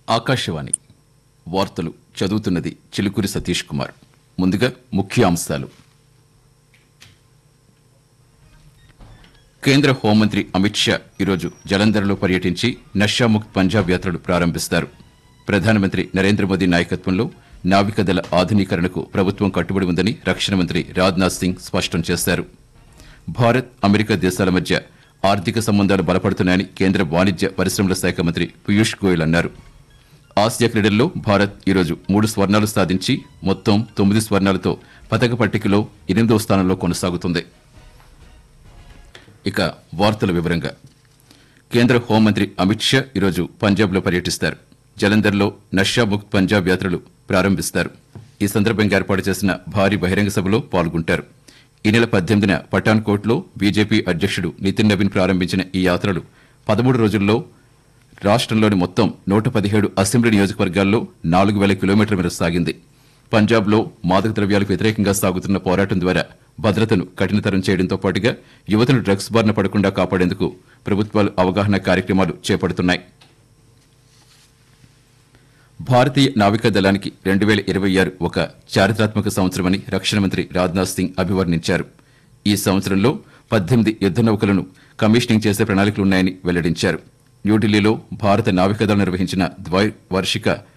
ఆకాశవాణి వార్తలు చదువుతున్నది చిలుకూరి సతీష్ కుమార్ ముందుగా ముఖ్య అంశాలు కేంద్ర హోంమంత్రి అమిత్ షా ఈరోజు జలంధర్లో పర్యటించి నషాముక్త్ పంజాబ్ యాత్రను ప్రారంభిస్తారు ప్రధానమంత్రి నరేంద్ర మోదీ నాయకత్వంలో నావికాదళ ఆధునీకరణకు ప్రభుత్వం కట్టుబడి ఉందని రక్షణ మంత్రి రాజ్నాథ్ సింగ్ స్పష్టం చేశారు భారత్ అమెరికా దేశాల మధ్య ఆర్థిక సంబంధాలు బలపడుతున్నాయని కేంద్ర వాణిజ్య పరిశ్రమల శాఖ మంత్రి పీయూష్ గోయల్ అన్నారు ఆసియా క్రీడల్లో భారత్ ఈరోజు మూడు స్వర్ణాలు సాధించి మొత్తం తొమ్మిది స్వర్ణాలతో పతక పట్టికలో ఎనిమిదవ స్థానంలో కొనసాగుతుంది ఇక వార్తల వివరంగా కేంద్ర హోంమంత్రి అమిత్ షా ఈరోజు పంజాబ్లో పర్యటిస్తారు జలంధర్లో నషాముక్త్ పంజాబ్ యాత్రలు ప్రారంభిస్తారు ఈ సందర్భంగా ఏర్పాటు చేసిన భారీ బహిరంగ సభలో పాల్గొంటారు ఈ నెల పద్దెనిమిదిన పఠాన్కోట్లో బీజేపీ అధ్యక్షుడు నితిన్ నవీన్ ప్రారంభించిన ఈ యాత్రలు పదమూడు రోజుల్లో రాష్ట్రంలోని మొత్తం నూట పదిహేడు అసెంబ్లీ నియోజకవర్గాల్లో నాలుగు వేల కిలోమీటర్ల మేర సాగింది పంజాబ్లో మాదక ద్రవ్యాలకు వ్యతిరేకంగా సాగుతున్న పోరాటం ద్వారా భద్రతను కఠినతరం చేయడంతో పాటుగా యువతను డ్రగ్స్ బారిన పడకుండా కాపాడేందుకు ప్రభుత్వాలు అవగాహన కార్యక్రమాలు చేపడుతున్నాయి భారతీయ నావికా దళానికి రెండు వేల ఇరవై ఆరు ఒక చారిత్రాత్మక సంవత్సరమని రక్షణ మంత్రి రాజ్నాథ్ సింగ్ అభివర్ణించారు ఈ సంవత్సరంలో పద్దెనిమిది యుద్ధ నౌకలను కమిషనింగ్ చేసే ప్రణాళికలున్నాయని వెల్లడించారు న్యూఢిల్లీలో భారత నావికాదళం నిర్వహించిన ద్వైవార్షిక